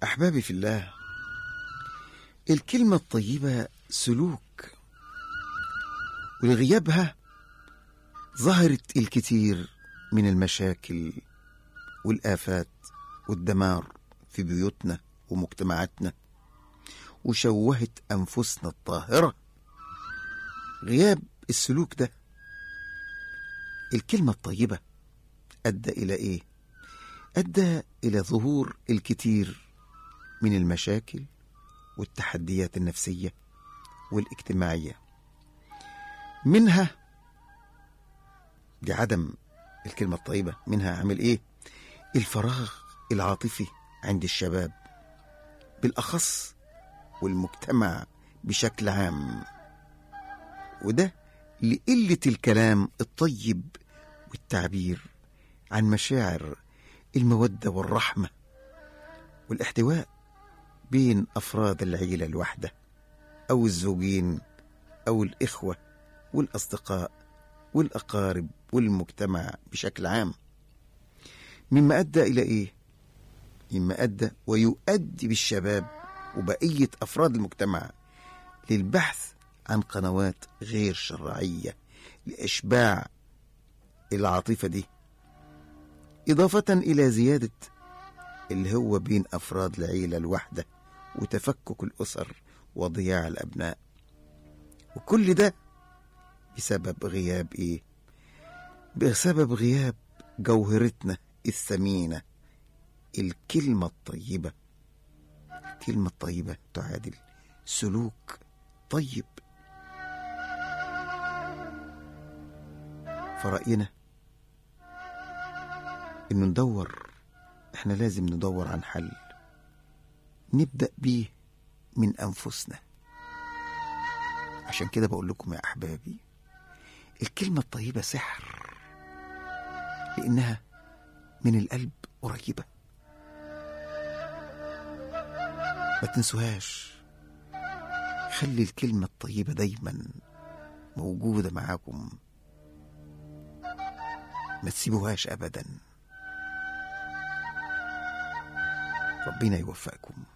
أحبابي في الله الكلمة الطيبة سلوك ولغيابها ظهرت الكثير من المشاكل والآفات والدمار في بيوتنا ومجتمعاتنا وشوهت أنفسنا الطاهرة غياب السلوك ده الكلمة الطيبة أدى إلى إيه؟ أدى إلى ظهور الكثير من المشاكل والتحديات النفسية والاجتماعية منها بعدم الكلمة الطيبة منها عمل إيه؟ الفراغ العاطفي عند الشباب بالأخص والمجتمع بشكل عام وده لقلة الكلام الطيب والتعبير عن مشاعر المودة والرحمة والاحتواء بين أفراد العيلة الواحدة أو الزوجين أو الإخوة والأصدقاء والأقارب والمجتمع بشكل عام مما أدى إلى إيه؟ مما أدى ويؤدي بالشباب وبقية أفراد المجتمع للبحث عن قنوات غير شرعية لإشباع العاطفة دي إضافة إلى زيادة اللي هو بين أفراد العيلة الواحدة وتفكك الأسر وضياع الأبناء وكل ده بسبب غياب إيه؟ بسبب غياب جوهرتنا الثمينة الكلمة الطيبة الكلمة الطيبة تعادل سلوك طيب فرأينا إنه ندور إحنا لازم ندور عن حل نبدأ بيه من أنفسنا عشان كده بقول لكم يا أحبابي الكلمة الطيبة سحر لأنها من القلب قريبة ما تنسوهاش خلي الكلمة الطيبة دايما موجودة معاكم ما تسيبوهاش أبدا ربنا يوفقكم